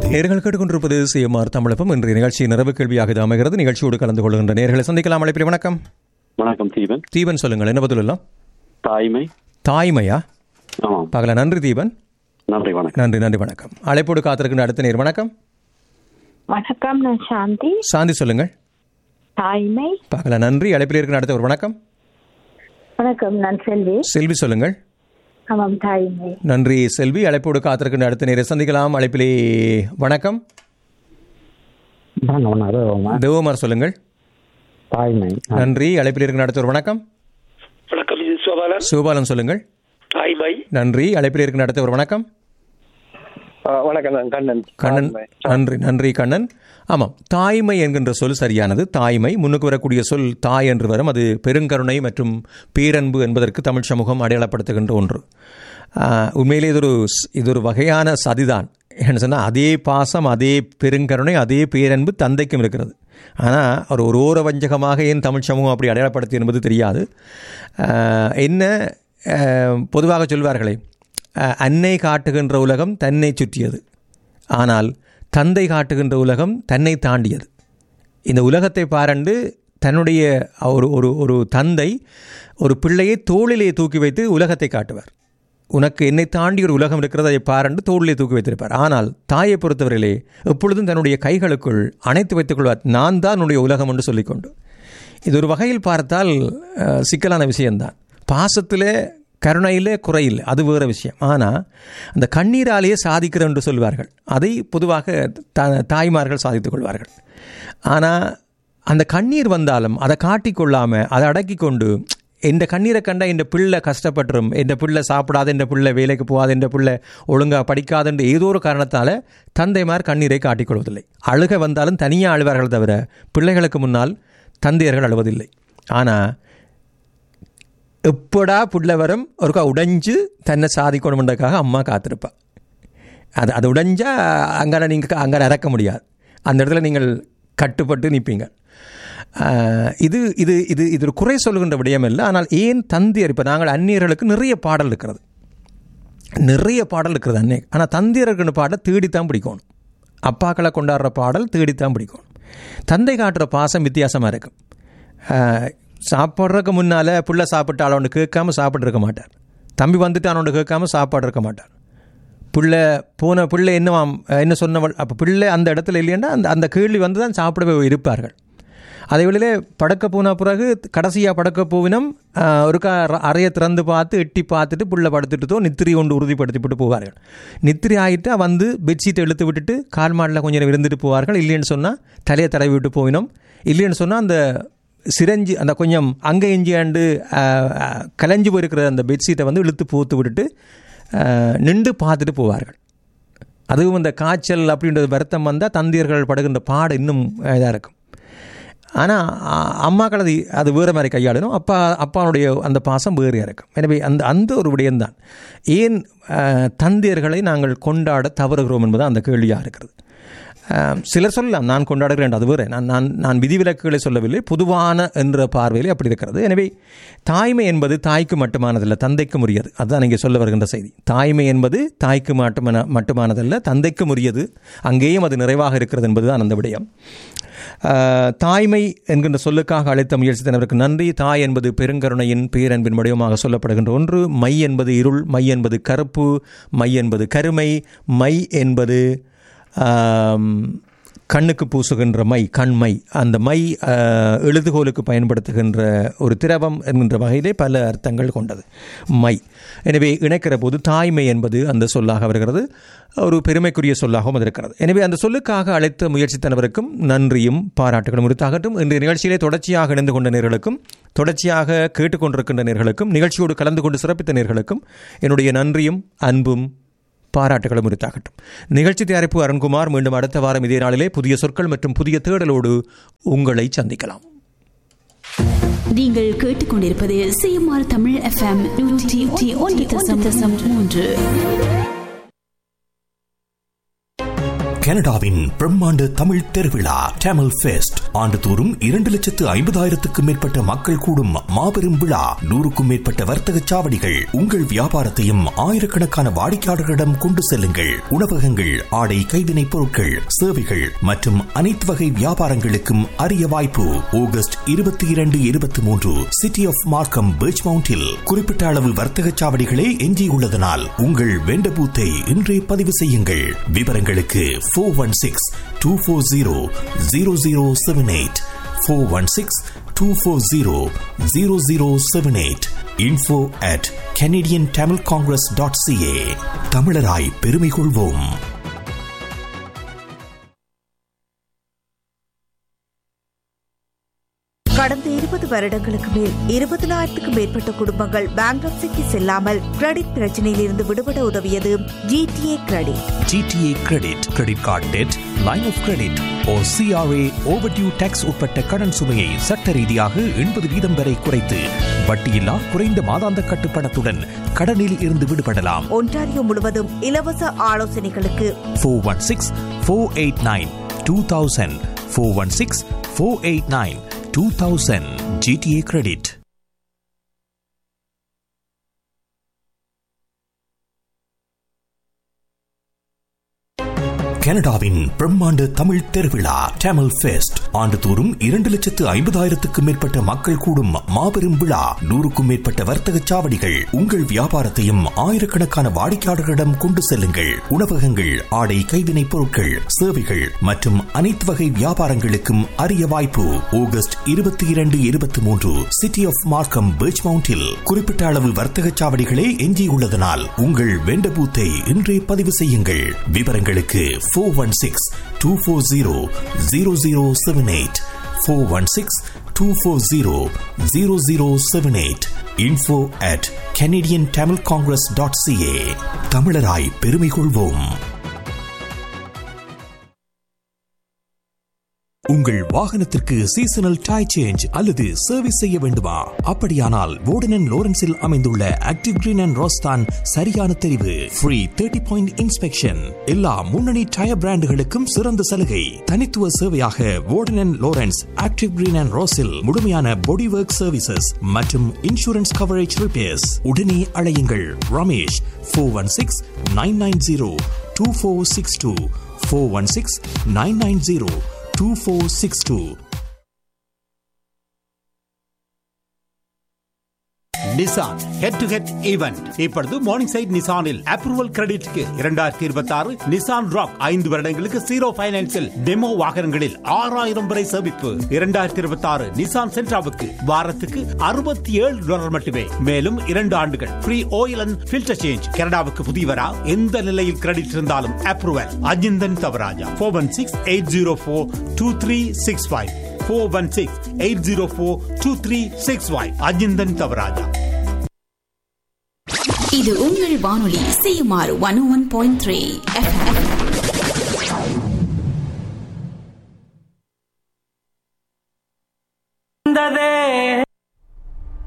நேர்கள் கேட்டுக்கொண்டிருப்பது சிஎம்ஆர் தமிழப்பம் இன்றைய நிகழ்ச்சி நிறைவு கேள்வியாக இது அமைகிறது நிகழ்ச்சியோடு கலந்து கொள்கின்ற நேர்களை சந்திக்கலாம் அழைப்பில் வணக்கம் வணக்கம் தீபன் தீபன் சொல்லுங்கள் என்ன பதில் எல்லாம் தாய்மை தாய்மையா ஆமாம் பகல நன்றி தீபன் நன்றி வணக்கம் நன்றி நன்றி வணக்கம் அழைப்போடு காத்திருக்கின்ற அடுத்த நேர் வணக்கம் வணக்கம் நான் சாந்தி சாந்தி சொல்லுங்கள் தாய்மை பகல நன்றி அழைப்பில் இருக்கிற அடுத்த ஒரு வணக்கம் வணக்கம் நான் செல்வி செல்வி சொல்லுங்கள் ஆமாம் தாய்மை நன்றி செல்வி அழைப்போடு காத்திருக்கின்ற அடுத்த நேரை சந்திக்கலாம் அழைப்பிலே வணக்கம் தேவமார் சொல்லுங்கள் தாய்மை நன்றி அழைப்பில் இருக்கிற அடுத்த ஒரு வணக்கம் வணக்கம் இது சோபாலன் சிவபாலன் சொல்லுங்கள் தாய்மை நன்றி அழைப்பில் இருக்கிற அடுத்த ஒரு வணக்கம் வணக்கம் நான் கண்ணன் கண்ணன் நன்றி நன்றி கண்ணன் ஆமாம் தாய்மை என்கின்ற சொல் சரியானது தாய்மை முன்னுக்கு வரக்கூடிய சொல் தாய் என்று வரும் அது பெருங்கருணை மற்றும் பேரன்பு என்பதற்கு தமிழ் சமூகம் அடையாளப்படுத்துகின்ற ஒன்று ஆஹ், உண்மையிலே இது ஒரு ஸ்- இது ஒரு வகையான சதிதான் என்ன சொன்னால் அதே பாசம் அதே பெருங்கருணை அதே பேரன்பு தந்தைக்கும் இருக்கிறது ஆனால் ஒரு ஒரு ஓர வஞ்சகமாக ஏன் தமிழ் சமூகம் அப்படி அடையாளப்படுத்தி என்பது தெரியாது ஆஹ், என்ன ஆஹ், பொதுவாக சொல்வார்களே அஹ், அன்னை காட்டுகின்ற உலகம் தன்னை சுற்றியது ஆனால் தந்தை காட்டுகின்ற உலகம் தன்னை தாண்டியது இந்த உலகத்தை பாரண்டு தன்னுடைய ஒரு ஒரு ஒரு தந்தை ஒரு பிள்ளையை தோளிலே தூக்கி வைத்து உலகத்தை காட்டுவார் உனக்கு என்னை தாண்டி ஒரு உலகம் இருக்கிறது அதை பாரண்டு தோளிலே தூக்கி வைத்திருப்பார் ஆனால் தாயை பொறுத்தவரையிலே எப்பொழுதும் தன்னுடைய கைகளுக்குள் அணைத்து வைத்துக் கொள்வார் நான் தான் உன்னுடைய உலகம் என்று சொல்லிக்கொண்டு இது ஒரு வகையில் பார்த்தால் அஹ், சிக்கலான விஷயம்தான் பாசத்திலே கருணையிலே குறையில்லை அது வேறு விஷயம் ஆனால் அந்த கண்ணீராலேயே சாதிக்கிறோம் என்று சொல்வார்கள் அதை பொதுவாக த தாய்மார்கள் சாதித்துக் கொள்வார்கள் ஆனால் அந்த கண்ணீர் வந்தாலும் அதை காட்டிக்கொள்ளாமல் அதை அடக்கி கொண்டு எந்த கண்ணீரை கண்டா இந்த பிள்ளை கஷ்டப்பட்டுரும் எந்த பிள்ளை சாப்பிடாத இந்த பிள்ளை வேலைக்கு போகாத இந்த பிள்ளை ஒழுங்காக படிக்காதுன்ற ஏதோ ஒரு காரணத்தால் தந்தைமார் கண்ணீரை காட்டிக்கொள்வதில்லை அழுக வந்தாலும் தனியாக அழுவார்கள் தவிர பிள்ளைகளுக்கு முன்னால் தந்தையர்கள் அழுவதில்லை ஆனால் எப்படா புள்ள வரும் ஒருக்கா உடைஞ்சு தன்னை சாதிக்கணுன்றக்காக அம்மா காத்திருப்பா அது அது உடைஞ்சா அங்கே நீங்கள் அங்கே இறக்க முடியாது அந்த இடத்துல நீங்கள் கட்டுப்பட்டு நிற்பீங்க ஆஹ், இது இது இது இது ஒரு குறை சொல்கின்ற விடயம் இல்லை ஆனால் ஏன் தந்தையர் இப்போ நாங்கள் அந்நியர்களுக்கு நிறைய பாடல் இருக்கிறது நிறைய பாடல் இருக்கிறது அன்னை ஆனால் தந்தையர்களுக்கு பாடல் தேடித்தான் பிடிக்கணும் அப்பாக்களை கொண்டாடுற பாடல் தேடித்தான் பிடிக்கணும் தந்தை காட்டுற பாசம் வித்தியாசமாக இருக்கும் ஆஹ், சாப்பிட்றதுக்கு முன்னால் புள்ள சாப்பிட்டாலும் கேட்காம சாப்பிட்டு இருக்க மாட்டார் தம்பி வந்துட்டானோன்னு கேட்காம சாப்பாடு இருக்க மாட்டார் பிள்ளை போன பிள்ளை என்னவாம் என்ன சொன்னவள் அப்போ பிள்ளை அந்த இடத்துல இல்லைன்னா அந்த அந்த கேள்வி வந்து தான் சாப்பிடவே இருப்பார்கள் அதே வேளையிலே படக்க போன பிறகு கடைசியாக படக்க போவினம் ஒரு அறையை திறந்து பார்த்து எட்டி பார்த்துட்டு புள்ள படுத்துட்டுதோ நித்திரி கொண்டு உறுதிப்படுத்திவிட்டு போவார்கள் நித்திரி ஆகிட்டா வந்து பெட்ஷீட்டை இழுத்து விட்டுட்டு கால் மாடில் கொஞ்சம் நேரம் இருந்துட்டு போவார்கள் இல்லைன்னு சொன்னால் தலையை தடவி விட்டு போவினோம் இல்லைன்னு சொன்னால் அந்த சிரஞ்சு அந்த கொஞ்சம் அங்கே இஞ்சியாண்டு கலைஞ்சு போயிருக்கிற அந்த பெட்ஷீட்டை வந்து இழுத்து போத்து விட்டுட்டு ஆஹ், நின்று பார்த்துட்டு போவார்கள் அதுவும் இந்த காய்ச்சல் அப்படின்றது வருத்தம் வந்தால் தந்தையர்கள் படுகின்ற பாடு இன்னும் இதாக இருக்கும் ஆனால் அம்மாக்கள் அது அது வேறு மாதிரி கையாளணும் அப்பா அப்பாவுடைய அந்த பாசம் வேறையாக இருக்கும் எனவே அந்த அந்த ஒரு விடயம்தான் ஏன் ஆஹ், தந்தையர்களை நாங்கள் கொண்டாட தவறுகிறோம் என்பது அந்த கேள்வியாக இருக்கிறது ஆஹ், சிலர் சொல்லலாம் நான் கொண்டாடுகிறேன் அது வேறு நான் நான் நான் விதிவிலக்குகளை சொல்லவில்லை பொதுவான என்ற பார்வையிலே அப்படி இருக்கிறது எனவே தாய்மை என்பது தாய்க்கு மட்டுமானதல்ல தந்தைக்கும் உரியது அதுதான் இங்கே சொல்ல வருகின்ற செய்தி தாய்மை என்பது தாய்க்கு மட்டுமான மட்டுமானதல்ல தந்தைக்கும் உரியது அங்கேயும் அது நிறைவாக இருக்கிறது என்பதுதான் அந்த விடயம் ஆஹ், தாய்மை என்கின்ற சொல்லுக்காக அழைத்த முயற்சித்தனருக்கு நன்றி தாய் என்பது பெருங்கருணையின் பேரன்பின் வடிவமாக சொல்லப்படுகின்ற ஒன்று மை என்பது இருள் மை என்பது கருப்பு மை என்பது கருமை மை என்பது ஆம், கண்ணுக்கு பூசுகின்ற மை கண்மை அந்த மை ஆஹ், எழுதுகோலுக்கு பயன்படுத்துகின்ற ஒரு திரவம் என்கின்ற வகையிலே பல அர்த்தங்கள் கொண்டது மை எனவே இணைக்கிற போது தாய்மை என்பது அந்த சொல்லாக வருகிறது ஒரு பெருமைக்குரிய சொல்லாகவும் அது இருக்கிறது எனவே அந்த சொல்லுக்காக அழைத்த முயற்சித்தனவருக்கும் நன்றியும் பாராட்டுகளும் உரித்தாகட்டும் இன்றைய நிகழ்ச்சியிலே தொடர்ச்சியாக இணைந்து கொண்ட நேர்களுக்கும் தொடர்ச்சியாக கேட்டுக்கொண்டிருக்கின்ற நேர்களுக்கும் நிகழ்ச்சியோடு கலந்து கொண்டு சிறப்பித்த நேர்களுக்கும் என்னுடைய நன்றியும் அன்பும் பாராட்டுகளும் உரித்தாகட்டும் நிகழ்ச்சி தயாரிப்பு அருண்குமார் மீண்டும் அடுத்த வாரம் இதே நாளிலே புதிய சொற்கள் மற்றும் புதிய தேடலோடு உங்களை சந்திக்கலாம் நீங்கள் கேட்டுக்கொண்டிருப்பது சிஎம்ஆர் தமிழ் எஃப்எம் நூற்றி ஒன்று தசம் தசம் மூன்று கனடாவின் பிரம்மாண்ட தமிழ் திருவிழா டேமல் ஃபெஸ்ட் ஆண்டுதோறும் இரண்டு லட்சத்து ஐம்பதாயிரத்துக்கும் மேற்பட்ட மக்கள் கூடும் மாபெரும் விழா நூறுக்கும் மேற்பட்ட வர்த்தக சாவடிகள் உங்கள் வியாபாரத்தையும் ஆயிரக்கணக்கான வாடிக்கையாளர்களிடம் கொண்டு செல்லுங்கள் உணவகங்கள் ஆடை கைவினைப் பொருட்கள் சேவைகள் மற்றும் அனைத்து வகை வியாபாரங்களுக்கும் அரிய வாய்ப்பு ஆகஸ்ட் இருபத்தி இரண்டு இருபத்தி மூன்று சிட்டி ஆஃப் மார்க்கம் பீச் மவுண்டில் குறிப்பிட்ட அளவு வர்த்தக சாவடிகளே எஞ்சியுள்ளதனால் உங்கள் வெண்ட பூத்தை இன்றே பதிவு செய்யுங்கள் விவரங்களுக்கு four one six two four zero zero zero seven eight four one six two four zero zero zero seven eight info at Canadian Tamil congress dot CA தமிழராய் பெருமை கொள்வோம் கடந்த இருபது வருடங்களுக்கு மேல் இருபதனாயிரத்துக்கும் மேற்பட்ட குடும்பங்கள் பேங்க்ரப்சிக்கு செல்லாமல் கிரெடிட் பிரச்சனையில் இருந்து விடுபட உதவியது GTA credit GTA credit credit card debt line of credit ஓ சிஆர்ஏ ஓவர்டியூ டேக்ஸ் உட்பட்ட கடன் சுமையை சட்ட ரீதியாக எண்பது வீதம் வரை குறைத்து வட்டியில்லா குறைந்த மாதாந்த கட்டுப்பணத்துடன் கடனில் இருந்து விடுபடலாம் ஒன்டாரியோ முழுவதும் இலவச ஆலோசனைகளுக்கு four one six four eight nine two thousand four one six four eight nine two thousand GTA credit கனடாவின் பிரம்மாண்ட தமிழ் திருவிழா டேமல் ஃபெஸ்ட் ஆண்டுதோறும் இரண்டு லட்சத்து ஐம்பதாயிரத்துக்கும் மேற்பட்ட மக்கள் கூடும் மாபெரும் விழா நூறுக்கும் மேற்பட்ட வர்த்தக சாவடிகள் உங்கள் வியாபாரத்தையும் ஆயிரக்கணக்கான வாடிக்கையாளர்களிடம் கொண்டு செல்லுங்கள் உணவகங்கள் ஆடை கைவினைப் பொருட்கள் சேவைகள் மற்றும் அனைத்து வகை வியாபாரங்களுக்கும் அரிய வாய்ப்பு ஆகஸ்ட் இருபத்தி இரண்டு இருபத்தி மூன்று சிட்டி ஆஃப் மார்க்கம் பீச் மவுண்டில் குறிப்பிட்ட அளவு வர்த்தக சாவடிகளே எஞ்சியுள்ளதனால் உங்கள் வெண்ட பூத்தை இன்றே பதிவு செய்யுங்கள் விவரங்களுக்கு four one six two four zero zero zero seven eight four one six two four zero zero zero seven eight info at Canadian Tamil congress dot CA தமிழராய் பெருமை கொள்வோம் உங்கள் வாகனத்திற்கு சீசனல் டை சேஞ்ச் அல்லது சர்வீஸ் செய்ய வேண்டுமா அப்படியானால் வோர்டன் லோரன்ஸில் அமைந்துள்ள ஆக்டிவ் கிரீன் அண்ட் ரோஸ்தான் சரியான தெரிவு ஃப்ரீ தேர்ட்டி பாயிண்ட் இன்ஸ்பெக்ஷன் எல்லா முன்னணி டயர் பிராண்டுகளுக்கும் சிறந்த சலுகை தனித்துவ சேவையாக Warden Lawrence active green and ரோஸில் முழுமையான பாடி ஒர்க் சர்வீசஸ் மற்றும் இன்சூரன்ஸ் கவரேஜ் ரிப்பேர்ஸ் உடனே அழையுங்கள் Ramesh four one six nine nine zero two four six two four one six nine nine zero 2462. Nissan head to head event இப்பொழுது Morningside நிசானில் approval கிரெடிட்க்கு இரண்டாயிரத்தி இருபத்தி ஆறு நிசான் ராக் ஐந்து வருடங்களுக்கு ஜீரோ பைனான்சில் டெமோ வாகனங்களில் ஆறாயிரம் வரை சேமிப்பு இரண்டாயிரத்தி இருபத்தி ஆறு நிசான் சென்ட்ராவுக்கு வாரத்துக்கு அறுபத்தி ஏழு டாலர் மட்டுமே மேலும் இரண்டு ஆண்டுகள் free oil and filter change கனடாவுக்கு புதியவரா எந்த நிலையில் கிரெடிட் இருந்தாலும் approval Ajinthan Thavarajah four one six eight zero four two three six five four one six eight zero four two three six five Ajinthan Thavarajah இது உங்கள் வானொலி CMR one one point three வந்ததே